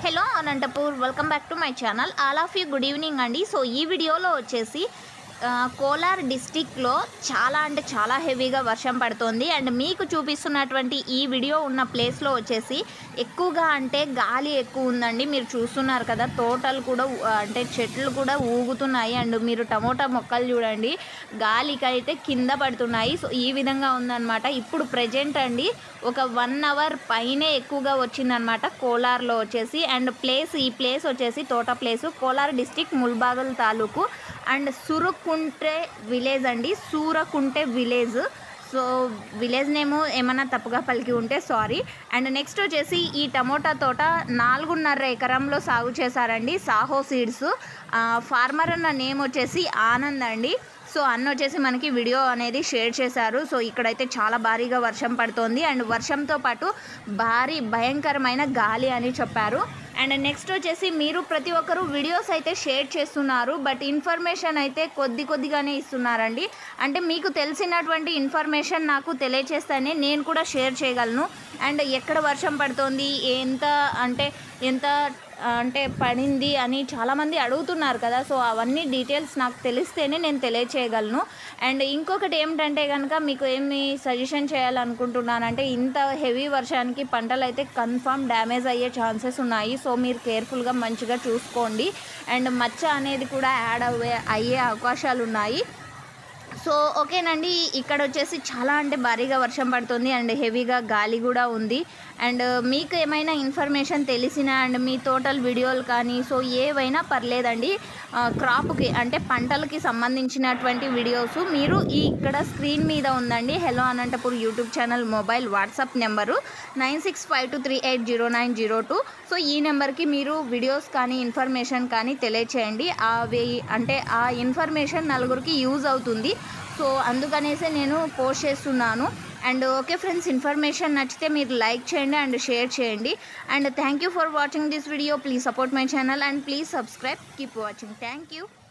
hello Anantapur welcome back to my channel all of you good evening అండి so ఈ వీడియోలో వచ్చేసి ఆ, కోలార్ డిస్టిక్లో చాలా అంటే చాలా హెవీగా వర్షం పడుతోంది అండ్ మీకు చూపిస్తున్నటువంటి ఈ వీడియో ఉన్న ప్లేస్లో వచ్చేసి ఎక్కువగా అంటే గాలి ఎక్కువ ఉందండి మీరు చూస్తున్నారు కదా తోటలు కూడా ఊ- అంటే చెట్లు కూడా ఊగుతున్నాయి అండ్ మీరు టమోటా మొక్కలు చూడండి గాలికి అయితే కింద పడుతున్నాయి సో ఈ విధంగా ఉందన్నమాట ఇప్పుడు ప్రజెంట్ అండి ఒక వన్ అవర్ పైనే ఎక్కువగా వచ్చిందనమాట కోలార్లో వచ్చేసి అండ్ ప్లేస్ ఈ ప్లేస్ వచ్చేసి తోట ప్లేసు కోలార్ డిస్టిక్ ముల్బాగల్ తాలూకు అండ్ సురుకుంటే విలేజ్ అండి Surakunte village so village name ఏమైనా తప్పుగా పలికి ఉంటే సారీ అండ్ నెక్స్ట్ వచ్చేసి ఈ టమోటా తోట నాలుగున్నర ఎకరంలో సాగు చేశారండి సాహో సీడ్స్ ఫార్మర్ అన్న నేమ్ వచ్చేసి ఆనంద్ అండి సో అన్న వచ్చేసి మనకి వీడియో అనేది షేర్ చేశారు సో ఇక్కడైతే చాలా భారీగా వర్షం పడుతోంది అండ్ వర్షంతో పాటు భారీ భయంకరమైన గాలి అని చెప్పారు అండ్ నెక్స్ట్ వచ్చేసి మీరు ప్రతి ఒక్కరు వీడియోస్ అయితే షేర్ చేస్తున్నారు బట్ ఇన్ఫర్మేషన్ అయితే కొద్ది కొద్దిగానే ఇస్తున్నారండి అంటే మీకు తెలిసినటువంటి ఇన్ఫర్మేషన్ నాకు తెలియచేస్తేనే నేను కూడా షేర్ చేయగలను అండ్ ఎక్కడ వర్షం పడుతోంది ఎంత అంటే ఎంత ఆ, అంటే పడింది అని చాలామంది అడుగుతున్నారు కదా సో అవన్నీ డీటెయిల్స్ నాకు తెలిస్తేనే నేను తెలియచేయగలను అండ్ ఇంకొకటి ఏమిటంటే కనుక మీకు ఏమి సజెషన్ చేయాలనుకుంటున్నానంటే ఇంత హెవీ వర్షానికి పంటలు అయితే కన్ఫామ్ డ్యామేజ్ అయ్యే ఛాన్సెస్ ఉన్నాయి సో మీరు కేర్ఫుల్గా మంచిగా చూసుకోండి అండ్ మచ్చ అనేది కూడా యాడ్ అవ్వే అయ్యే అవకాశాలు ఉన్నాయి సో ఓకేనండి ఇక్కడ వచ్చేసి చాలా అంటే భారీగా వర్షం పడుతుంది అండ్ హెవీగా గాలి కూడా ఉంది అండ్ మీకు ఏమైనా ఇన్ఫర్మేషన్ తెలిసిన అండ్ మీ టోటల్ వీడియోలు కానీ సో ఏవైనా పర్లేదండి ఆ, క్రాప్కి అంటే పంటలకి సంబంధించినటువంటి వీడియోస్ మీరు ఈ ఇక్కడ స్క్రీన్ మీద ఉందండి hello Anantapur YouTube channel mobile WhatsApp number nine six five two three eight zero nine zero two so ఈ నెంబర్కి మీరు వీడియోస్ కానీ ఇన్ఫర్మేషన్ కానీ తెలియచేయండి అవి అంటే ఆ ఇన్ఫర్మేషన్ నలుగురికి యూజ్ అవుతుంది సో అందుకనేసే నేను పోస్ట్ చేస్తున్నాను అండ్ ఓకే ఫ్రెండ్స్ ఇన్ఫర్మేషన్ నచ్చితే మీరు లైక్ చేయండి అండ్ షేర్ చేయండి and thank you for watching this video please support my channel and please subscribe keep watching thank you